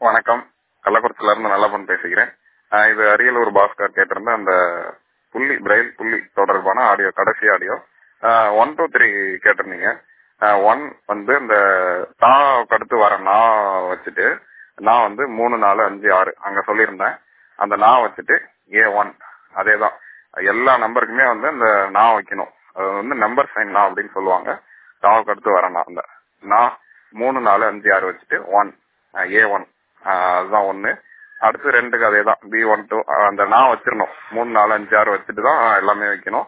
வணக்கம் கள்ளக்குறிச்சில இருந்து நல்லப்பன் பேசுகிறேன் ஆஹ் இது அரியலூர் பாஸ்கர் கேட்டிருந்த அந்த புள்ளி பிரெயில் புள்ளி தொடர்பான ஆடியோ கடைசி ஆடியோ ஒன் டூ த்ரீ கேட்டிருந்தீங்க ஒன் வந்து இந்த தா அடுத்து வர நா வச்சுட்டு நான் வந்து மூணு நாலு அஞ்சு ஆறு அங்க சொல்லியிருந்தேன் அந்த நா வச்சுட்டு ஏ ஒன் அதே தான் எல்லா நம்பருக்குமே வந்து அந்த நா வைக்கணும் அது வந்து நம்பர் சைன் நா அப்படின்னு சொல்லுவாங்க தாவுக்கு அடுத்து வர நான் அந்த நான் மூணு நாலு அஞ்சு ஆறு வச்சுட்டு ஒன் ஏ ஒன் அதுதான் ஒன்னு அடுத்து ரெண்டுக்கு அதே தான் பி ஒன் டூ அந்த நான் வச்சிடணும் மூணு நாலு அஞ்சு ஆறு வச்சுட்டு தான் எல்லாமே வைக்கணும்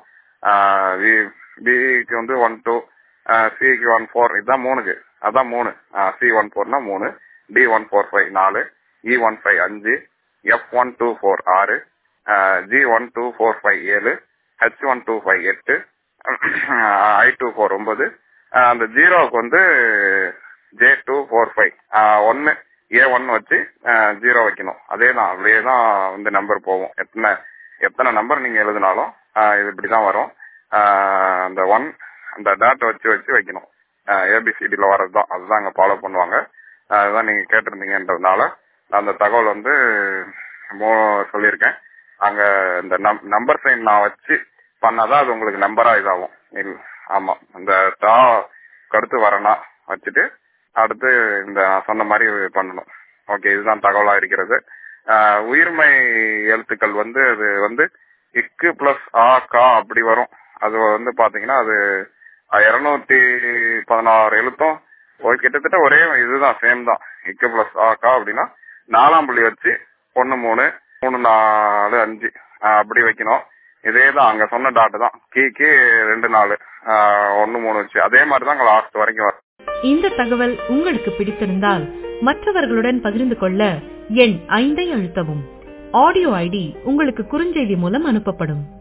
பிக்கு வந்து ஒன் டூ சிக்கு ஒன் ஃபோர் இதுதான் மூணுக்கு அதான் மூணு சி ஒன் ஃபோர்னா மூணு டி ஒன் ஃபோர் ஃபைவ் நாலு இ ஒன் ஃபைவ் அஞ்சு எஃப் ஒன் டூ ஃபோர் ஆறு G one two four five ஏழு ஹெச் ஒன் டூ ஃபைவ் எட்டு ஐ டூ ஃபோர் ஒன்பது அந்த ஜீரோவுக்கு வந்து ஜே டூ ஃபோர் ஃபைவ் ஒன்னு ஏ ஒன் வச்சு ஜீரோ வைக்கணும் அதே தான் அப்படியே தான் வந்து நம்பர் போகும் எத்தனை எத்தனை நம்பர் நீங்க எழுதினாலும் இது இப்படிதான் வரும் அந்த ஒன் அந்த டேட்டை வச்சு வச்சு வைக்கணும் ஏபிசிடியில் வர்றது தான் அதுதான் அங்கே ஃபாலோ பண்ணுவாங்க அதுதான் நீங்க கேட்டிருந்தீங்கன்றதுனால அந்த தகவல் வந்து சொல்லியிருக்கேன் அங்க இந்த நம்பர் சைன் நான் வச்சு பண்ணாதான் அது உங்களுக்கு நம்பரா இதாகும் இல்ல ஆமா இந்த டா அடுத்து வரனா வச்சுட்டு அடுத்து இந்த சொன்ன மாதிரி பண்ணணும் ஓகே இதுதான் தகவலா இருக்கிறது உயிர்மை எழுத்துக்கள் வந்து அது வந்து இக்கு பிளஸ் ஆ கா அப்படி வரும் அது வந்து பாத்தீங்கன்னா அது இருநூத்தி பதினாறு எழுத்தும் கிட்டத்தட்ட ஒரே இதுதான் சேம் தான் இக்கு பிளஸ் ஆ கா அப்படின்னா நாலாம் புள்ளி வச்சு ஒன்னு மூணு மூணு நாலு அஞ்சு அப்படி வைக்கணும் இதே தான் அங்க சொன்ன டாட் தான் கீக்கு ரெண்டு நாலு ஒன்னு மூணு வச்சு அதே மாதிரி தான் லாஸ்ட் வரைக்கும் வரும் இந்த தகவல் உங்களுக்கு பிடித்திருந்தால் மற்றவர்களுடன் பகிர்ந்து கொள்ள எண் ஐந்தை அழுத்தவும் ஆடியோ ஐடி உங்களுக்கு குறுஞ்செய்தி மூலம் அனுப்பப்படும்